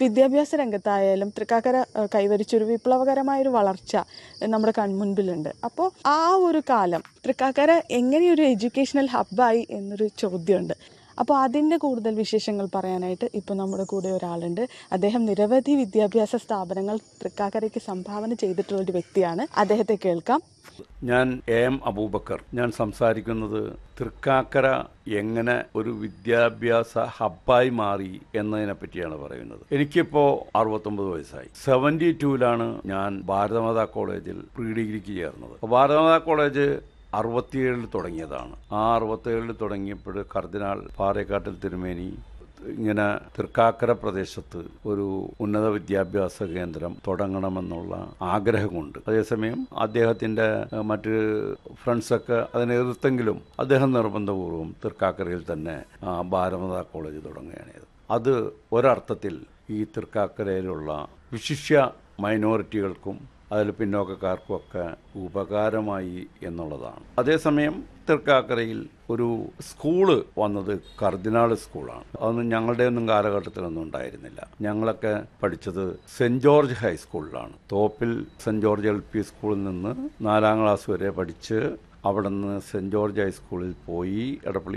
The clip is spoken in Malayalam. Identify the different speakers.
Speaker 1: വിദ്യാഭ്യാസ രംഗത്തായാലും തൃക്കാക്കര ഏഹ്, കൈവരിച്ചൊരു വിപ്ലവകരമായൊരു വളർച്ച ഏഹ്, നമ്മുടെ കൺമുൻപിലുണ്ട് അപ്പോൾ ആ ഒരു കാലം തൃക്കാക്കര എങ്ങനെയൊരു എഡ്യൂക്കേഷണൽ ഹബ്ബായി എന്നൊരു ചോദ്യമുണ്ട് അപ്പോൾ അതിൻ്റെ കൂടുതൽ വിശേഷങ്ങൾ പറയാനായിട്ട് ഇപ്പോൾ നമ്മുടെ കൂടെ ഒരാളുണ്ട് അദ്ദേഹം നിരവധി വിദ്യാഭ്യാസ സ്ഥാപനങ്ങൾ തൃക്കാക്കരയ്ക്ക് സംഭാവന ചെയ്തിട്ടുള്ള ഒരു വ്യക്തിയാണ് അദ്ദേഹത്തെ കേൾക്കാം
Speaker 2: ഞാൻ എ എം അബൂബക്കർ ഞാൻ സംസാരിക്കുന്നത് തൃക്കാക്കര എങ്ങനെ ഒരു വിദ്യാഭ്യാസ ഹബ്ബായി മാറി എന്നതിനെ പറ്റിയാണ് പറയുന്നത് എനിക്കിപ്പോൾ അറുപത്തൊമ്പത് വയസ്സായി സെവൻറ്റി ടൂവിലാണ് ഞാൻ ഭാരതമാതാ കോളേജിൽ പ്രീ ഡിഗ്രിക്ക് ചേർന്നത് അപ്പോൾ ഭാരതമാതാ കോളേജ് അറുപത്തിയേഴിൽ തുടങ്ങിയതാണ് ആ അറുപത്തിയേഴിൽ തുടങ്ങിയപ്പോൾ കർദിനാൾ പാറേക്കാട്ടിൽ തിരുമേനി ഇങ്ങനെ തൃക്കാക്കര പ്രദേശത്ത് ഒരു ഉന്നത വിദ്യാഭ്യാസ കേന്ദ്രം തുടങ്ങണമെന്നുള്ള ആഗ്രഹമുണ്ട് അതേസമയം അദ്ദേഹത്തിൻ്റെ ഏഹ്, മറ്റ് ഫ്രണ്ട്സൊക്കെ അതിനെ എതിർത്തെങ്കിലും അദ്ദേഹം നിർബന്ധപൂർവ്വം തൃക്കാക്കരയിൽ തന്നെ ആ, ഭാരതമാതാ കോളേജ് തുടങ്ങുകയാണ് ചെയ്തത് അത് ഒരർത്ഥത്തിൽ ഈ തൃക്കാക്കരയിലുള്ള വിശിഷ്യ മൈനോറിറ്റികൾക്കും അതിൽ പിന്നോക്കക്കാർക്കും ഒക്കെ ഉപകാരമായി എന്നുള്ളതാണ് അതേസമയം തൃക്കാക്കരയിൽ ഒരു സ്കൂള് വന്നത് കർദിനാൾ സ്കൂളാണ് അതൊന്നും ഞങ്ങളുടെ ഒന്നും കാലഘട്ടത്തിലൊന്നും ഉണ്ടായിരുന്നില്ല ഞങ്ങളൊക്കെ പഠിച്ചത് സെന്റ് ജോർജ് ഹൈസ്കൂളിലാണ് Thoppil saint George L P സ്കൂളിൽ നിന്ന് നാലാം ക്ലാസ് വരെ പഠിച്ച് അവിടെ നിന്ന് സെന്റ് ജോർജ് ഹൈസ്കൂളിൽ പോയി എടപ്പള്ളി